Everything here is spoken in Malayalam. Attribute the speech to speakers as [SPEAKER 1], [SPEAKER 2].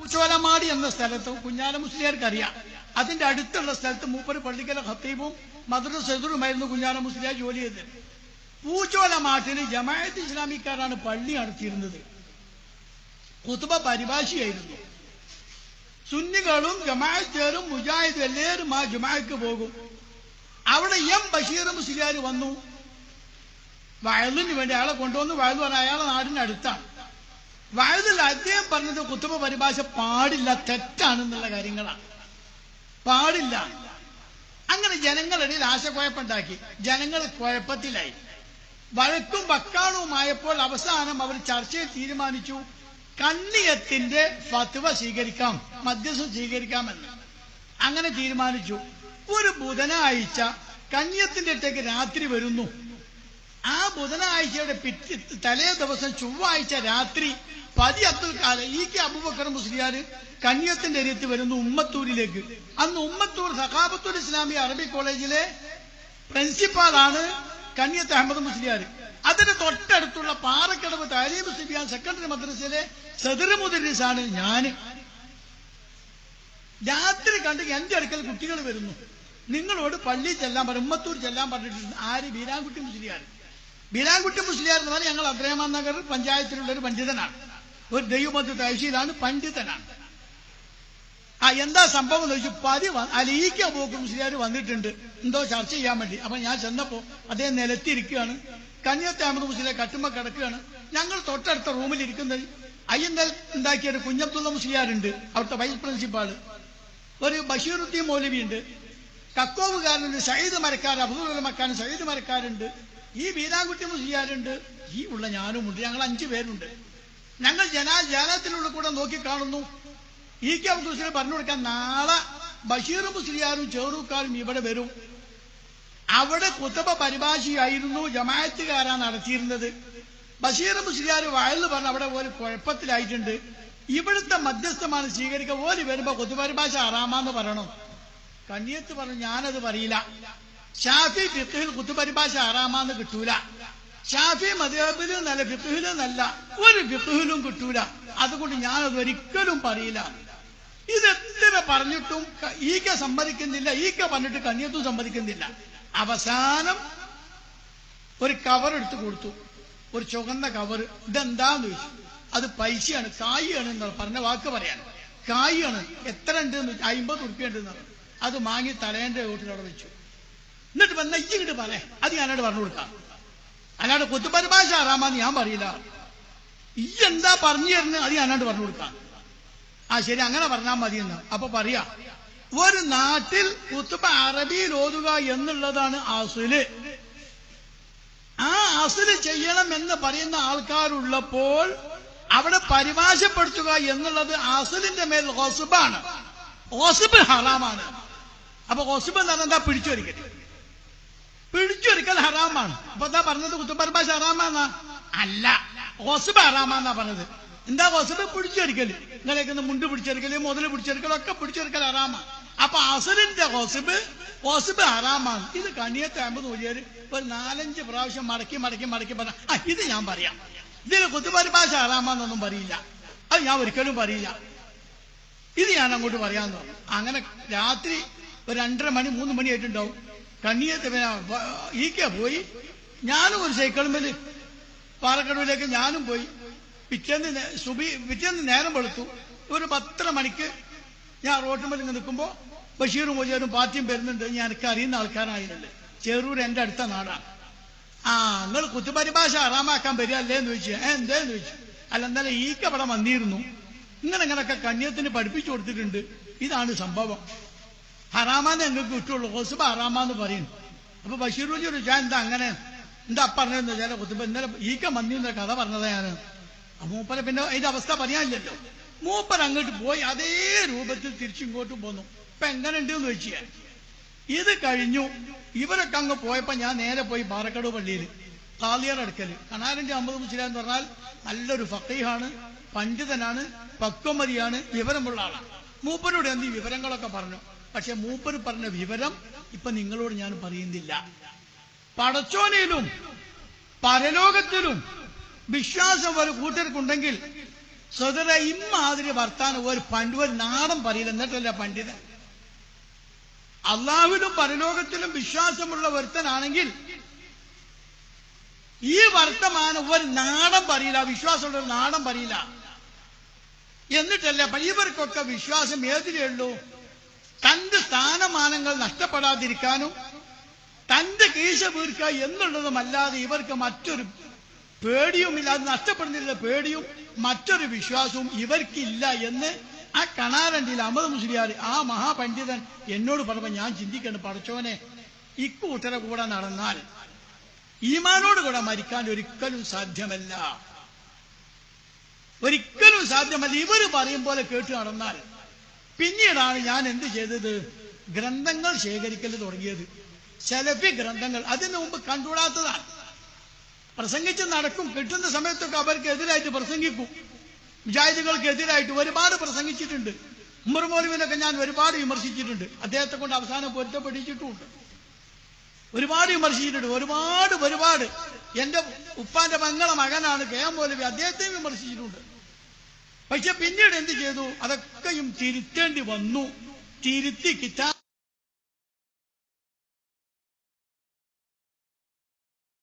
[SPEAKER 1] പൂച്ചോലമാടി എന്ന സ്ഥലത്ത് കുഞ്ഞാല മുസ്ലിയാർക്ക് അറിയാം അതിന്റെ അടുത്തുള്ള സ്ഥലത്ത് മൂപ്പര് പള്ളിക്കല ഖത്തീബും മദ്രസ സെദറുമായിരുന്നു കുഞ്ഞാല മുസ്ലിയാർ ജോലി ചെയ്തത് പൂച്ചോലമാട്ടിന് ജമാഅത്ത് ഇസ്ലാമിക്കാരാണ് പള്ളി നടത്തിയിരുന്നത് കുത്തുബ പരിഭാഷയായിരുന്നു സുന്നികളും ജമാഅത്തേരും മുജാഹിദും എല്ലാവരും ആ ജുമാക്ക് പോകും അവിടെ എം ബഷീർ മുസ്ലിയാർ വന്നു വയലിന് വേണ്ടി അയാളെ കൊണ്ടുവന്ന് വയൽ പറഞ്ഞ അയാളെ നാടിന്റെ അടുത്താണ് വയലിൽ അദ്ദേഹം പറഞ്ഞത് കുത്തുബ പരിഭാഷ പാടില്ല തെറ്റാണെന്നുള്ള കാര്യങ്ങളാണ് പാടില്ല അങ്ങനെ ജനങ്ങളിടയിൽ ആശക്കുഴപ്പമുണ്ടാക്കി ജനങ്ങൾ കുഴപ്പത്തിലായി വഴക്കും വക്കാണവുമായപ്പോൾ അവസാനം അവർ ചർച്ചയിൽ തീരുമാനിച്ചു കണ്ണിയത്തിന്റെ ഫത്വ സ്വീകരിക്കാം മധ്യസ്ഥം സ്വീകരിക്കാമെന്ന് അങ്ങനെ തീരുമാനിച്ചു ഒരു ബുധനാഴ്ച കണ്ണിയത്തിന്റെ അടുത്തേക്ക് രാത്രി വരുന്നു ആ ബുധനാഴ്ചയുടെ പിറ്റ് തലേ ദിവസം ചൊവ്വാഴ്ച രാത്രി പതി അബ്ദുൽ കാലം ഈ കെ അബൂബക്കർ മുസ്ലിയാർ കന്യത്തിന്റെ അരിയത്ത് വരുന്നു ഉമ്മത്തൂരിലേക്ക് അന്ന് ഉമ്മത്തൂർ സഖാബത്തുൽ ഇസ്ലാമി അറബി കോളേജിലെ പ്രിൻസിപ്പാളാണ് കന്യത്ത് അഹമ്മദ് മുസ്ലിയാർ അതിന് തൊട്ടടുത്തുള്ള പാറക്കടവ് താലീബ് സിബിയാൻ സെക്കൻഡറി മദ്രസയിലെ സദർ മുദരിസാണ് ഞാന് രാത്രി കണ്ട് എന്റെ അടുക്കൽ കുട്ടികൾ വരുന്നു നിങ്ങളോട് പള്ളി ചെല്ലാൻ പറഞ്ഞു ഉമ്മത്തൂർ ചെല്ലാൻ പറഞ്ഞിട്ടുണ്ട് ആര് ബീരാൻകുട്ടി മുസ്ലിയാർ ബീരാൻകുട്ടി മുസ്ലിയാർ എന്ന് പറഞ്ഞാൽ ഞങ്ങൾ അബ്രഹ്മാൻ നഗർ പഞ്ചായത്തിലുള്ള ഒരു പണ്ഡിതനാണ് ഒരു ദൈവമധ്യ തഹശീലാണ് പണ്ഡിതനാണ് ആ എന്താ സംഭവം എന്ന് ചോദിച്ചു പതി അലീക്ക പോക്കും മുസ്ലിയാർ വന്നിട്ടുണ്ട് എന്തോ ചർച്ച ചെയ്യാൻ വേണ്ടി അപ്പൊ ഞാൻ ചെന്നപ്പോ അദ്ദേഹം നിലത്തിരിക്കുകയാണ് കന്യത്തെ അഹമ്മദ് മുസ്ലിയെ കട്ടുമ്പോ കിടക്കുകയാണ് ഞങ്ങൾ തൊട്ടടുത്ത റൂമിൽ ഇരിക്കുന്നത് അയ്യന്തൽ ഉണ്ടാക്കിയ ഒരു കുഞ്ഞബ്ദുള്ള മുസ്ലിയാരുണ്ട് അവിടുത്തെ വൈസ് പ്രിൻസിപ്പാള് ഒരു ബഷീറുദ്ദീൻ മൗലവി ഉണ്ട് കക്കോവുകാരനുണ്ട് സയ്യിദ് മരക്കാർ അബ്ദുൽ മക്കാൻ സയ്യിദ് മരക്കാരുണ്ട് ഈ വീരാൻകുട്ടി മുസ്ലിയാരുണ്ട് ഈ ഉള്ള ഞാനുമുണ്ട് ഞങ്ങൾ അഞ്ചു പേരുണ്ട് ഞങ്ങൾ ജനാ ജാനത്തിനുള്ള കൂടെ നോക്കി കാണുന്നു ഈ കെ അബ്ദുൽ ഹുസൈൻ പറഞ്ഞു കൊടുക്കാൻ നാളെ ബഷീർ മുസ്ലിയാരും ചെറുക്കാരും ഇവിടെ വരും അവിടെ കുത്തബ പരിഭാഷയായിരുന്നു ജമായത്തുകാരാ നടത്തിയിരുന്നത് ബഷീർ മുസ്ലിയാർ വയലിൽ പറഞ്ഞ അവിടെ ഒരു കുഴപ്പത്തിലായിട്ടുണ്ട് ഇവിടുത്തെ മധ്യസ്ഥമാണ് സ്വീകരിക്കുക ഓര് വരുമ്പോ കുത്തുപരിഭാഷ ആറാമാന്ന് പറയണം കണ്ണിയത്ത് പറഞ്ഞു ഞാനത് പറയില്ല ഷാഫി ഫിഖിൽ കുത്തുപരിഭാഷ ആറാമാന്ന് കിട്ടൂല ഷാഫി മദബിലും നല്ല ഫിഖിലും നല്ല ഒരു ഫിഖിലും കിട്ടൂല അതുകൊണ്ട് ഞാനത് ഒരിക്കലും പറയില്ല ഇത് എത്ര പറഞ്ഞിട്ടും ക- ഈക്ക സമ്മതിക്കുന്നില്ല ഈക്ക പറഞ്ഞിട്ട് കണ്ണിയത്തും സമ്മതിക്കുന്നില്ല അവസാനം ഒരു കവർ എടുത്ത് കൊടുത്തു ഒരു ചുവന്ന കവർ ഇതെന്താന്ന് ചോദിച്ചു അത് പൈസയാണ് കായാണ് എന്ന് പറഞ്ഞ വാക്ക് പറയാൻ കായാണ് എത്ര ഉണ്ട് അമ്പത് ഉറുപ്പ്യ ഉണ്ട് എന്ന് അത് വാങ്ങി തലേന്റെ വീട്ടിൽ അവിടെ വെച്ചു എന്നിട്ട് വന്ന ഇങ്ങോട്ട് പറയേ അത് ഞാനോട് പറഞ്ഞു കൊടുക്കാം അല്ലാണ്ട് കുത്തുപരിഭാഷ ആറാമാന്ന് ഞാൻ പറയില്ല ഈ എന്താ പറഞ്ഞു തരുന്നത് അത് ഞാനോട് പറഞ്ഞു കൊടുക്കാം ആ ശരി അങ്ങനെ പറഞ്ഞാൽ മതി എന്ന് അപ്പൊ പറയാ ഒരു നാട്ടിൽ കുത്തുബ അറബിയിൽ ഓതുക എന്നുള്ളതാണ് അസുല് ആ അസുല് ചെയ്യണം എന്ന് പറയുന്ന ആൾക്കാരുള്ളപ്പോൾ അവിടെ പരിഭാഷപ്പെടുത്തുക എന്നുള്ളത് അസുലിന്റെ മേൽ ഹൊസുബാണ് ഹൊസുബ് ഹറാമാണ് അപ്പൊ ഹൊസുബ് എന്ന് പറഞ്ഞാൽ എന്താ പിടിച്ചൊരിക്കൽ പിടിച്ചൊരിക്കൽ ഹറാമാണ് അപ്പൊ എന്താ പറഞ്ഞത് കുത്തുപരിഭാഷ ഹറാമാന്നാ അല്ല ഹൊസുബ് ഹറാമാന്നാ പറഞ്ഞത് എന്താ ഹൊസുബ് പിടിച്ചൊരിക്കൽ ഇങ്ങനെയൊക്കെ മുണ്ട് പിടിച്ചെടുക്കല് മുതല് പിടിച്ചെടുക്കൽ ഒക്കെ പിടിച്ചെടുക്കൽ ഹറാമാ അപ്പൊ അസലിന്റെ ഹൊസുബ് ഹൊസുബ് ഹറാമാണ് ഇത് കണിയത്തെ അമ്പത് ഊരിയര് ഒരു നാലഞ്ച് പ്രാവശ്യം മടക്കി മടക്കി മടക്കി പറഞ്ഞ ആ ഇത് ഞാൻ പറയാം ഇതിൽ കുത്തുപരിഭാഷ ഹറാമാന്നൊന്നും പറയില്ല അത് ഞാൻ ഒരിക്കലും പറയില്ല ഇത് ഞാൻ അങ്ങോട്ട് പറയാന്ന് പറഞ്ഞു അങ്ങനെ രാത്രി ഒരു രണ്ടര മണി മൂന്ന് മണി ആയിട്ടുണ്ടാവും കണ്ണിയത്ത് പിന്നെ വ- ഈക്ക പോയി ഞാനും ഒരു സൈക്കിളുമ്മേല് പാറക്കടവിലേക്ക് ഞാനും പോയി പിറ്റേന്ന് നേ- സുബി പിറ്റേന്ന് നേരം വെളുത്തു ഒരു പത്തര മണിക്ക് ഞാൻ റോട്ടുമ്പോൾ ഇങ്ങനെ നിൽക്കുമ്പോൾ ബഷീറും മൊജിയാരും പാർട്ടിയും വരുന്നുണ്ട് ഞാൻ എനിക്ക് അറിയുന്ന ആൾക്കാരായിരുന്നുണ്ട് ചെറൂർ എന്റെ അടുത്ത നാടാണ് ആ നിങ്ങൾ കുത്തുപരിഭാഷ ആറാമാക്കാൻ വരികയല്ലേ എന്ന് ചോദിച്ചു ഏ എന്തേന്ന് ചോദിച്ചു അല്ല എന്നാലും ഈക്ക അവിടെ വന്നിരുന്നു ഇങ്ങനെ ഇങ്ങനൊക്കെ കന്യത്തിന് പഠിപ്പിച്ചു കൊടുത്തിട്ടുണ്ട് ഇതാണ് സംഭവം ഹറാമാന്ന് ഞങ്ങൾക്ക് കിട്ടുള്ളൂ ഹൊസുബ ഹറാമാന്ന് പറയുന്നു അപ്പൊ ബഷീർ വലിയ ചോദിച്ചാ എന്താ അങ്ങനെ എന്താ പറഞ്ഞതെന്ന് ചില കുത്തുമ്പോ ഇന്നലെ ഈക്ക മന്ദിന്റെ കഥ പറഞ്ഞതാ ഞാൻ മൂപ്പരെ പിന്നെ അതിന്റെ അവസ്ഥ പറയാനില്ലല്ലോ മൂപ്പർ അങ്ങോട്ട് പോയി അതേ രൂപത്തിൽ തിരിച്ചിങ്ങോട്ട് പോന്നു ഇപ്പൊ എങ്ങനെയുണ്ട് എന്ന് ചോദിച്ചു ഞാൻ ഇത് കഴിഞ്ഞു ഇവരൊക്കെ അങ്ങ് പോയപ്പോ ഞാൻ നേരെ പോയി പാറക്കടവ് പള്ളിയിൽ കാളിയർ അടുക്കല് കണാരന്റെ അമ്പത് മുസ്ലിം എന്ന് പറഞ്ഞാൽ നല്ലൊരു ഫക്കീഹാണ് പണ്ഡിതനാണ് പക്വമതിയാണ് വിവരമുള്ള ആളാണ് മൂപ്പരോട് എന്ത് ഈ വിവരങ്ങളൊക്കെ പറഞ്ഞു പക്ഷെ മൂപ്പര് പറഞ്ഞ വിവരം ഇപ്പൊ നിങ്ങളോട് ഞാൻ പറയുന്നില്ല പടച്ചോനയിലും പരലോകത്തിലും വിശ്വാസം ഒരു കൂട്ടർക്കുണ്ടെങ്കിൽ സ്വതര ഇമ്മാതിരി വർത്താനം ഒരു പണ്ട് ഒരു നാടൻ പറയില്ല എന്നിട്ടല്ല പണ്ഡിതൻ അള്ളാഹുവിലും പരലോകത്തിലും വിശ്വാസമുള്ള ഒരുത്തനാണെങ്കിൽ ഈ വർത്തമാനം ഒരു നാടൻ പറയില്ല വിശ്വാസമുള്ള ഒരു നാടൻ പറയില്ല എന്നിട്ടല്ല ഇവർക്കൊക്കെ വിശ്വാസം ഏതിലേ ഉള്ളൂ തന്റെ സ്ഥാനമാനങ്ങൾ നഷ്ടപ്പെടാതിരിക്കാനും തന്റെ കീശ വീർക്കുക എന്നുള്ളതുമല്ലാതെ ഇവർക്ക് മറ്റൊരു പേടിയുമില്ല അത് നഷ്ടപ്പെടുന്നില്ല പേടിയും മറ്റൊരു വിശ്വാസവും ഇവർക്കില്ല എന്ന് ആ കണാരണ്ടിയിൽ അഹമ്മദ് മുസ്ലിയാർ ആ മഹാപണ്ഡിതൻ എന്നോട് പറഞ്ഞപ്പോ ഞാൻ ചിന്തിക്കണം പടച്ചോനെ ഇക്കൂട്ടര കൂടെ നടന്നാൽ ഈമാനോട് കൂടെ മരിക്കാൻ ഒരിക്കലും സാധ്യമല്ല ഒരിക്കലും സാധ്യമല്ല ഇവര് പറയും പോലെ കേട്ട് നടന്നാൽ പിന്നീടാണ് ഞാൻ എന്ത് ചെയ്തത് ഗ്രന്ഥങ്ങൾ ശേഖരിക്കൽ തുടങ്ങിയത് സെലഫി ഗ്രന്ഥങ്ങൾ അതിനു മുമ്പ് കണ്ടുകൂടാത്തതാണ് പ്രസംഗിച്ച് നടക്കും കിട്ടുന്ന സമയത്തൊക്കെ അവർക്ക് എതിരായിട്ട് പ്രസംഗിക്കും മുജാഹിദുകൾക്ക് എതിരായിട്ട് ഒരുപാട് പ്രസംഗിച്ചിട്ടുണ്ട് ഉമ്മർ മൗലവിനൊക്കെ ഞാൻ ഒരുപാട് വിമർശിച്ചിട്ടുണ്ട് അദ്ദേഹത്തെ കൊണ്ട് അവസാനം പൊരുത്തപ്പെടിച്ചിട്ടുമുണ്ട് ഒരുപാട് വിമർശിച്ചിട്ടുണ്ട് ഒരുപാട് ഒരുപാട് എന്റെ ഉപ്പാന്റെ മംഗള മകനാണ് കെ എം മൗലവി അദ്ദേഹത്തെയും വിമർശിച്ചിട്ടുണ്ട് പക്ഷെ പിന്നീട് എന്ത് ചെയ്തു അതൊക്കെയും തിരുത്തേണ്ടി വന്നു തിരുത്തി കിട്ടാൻ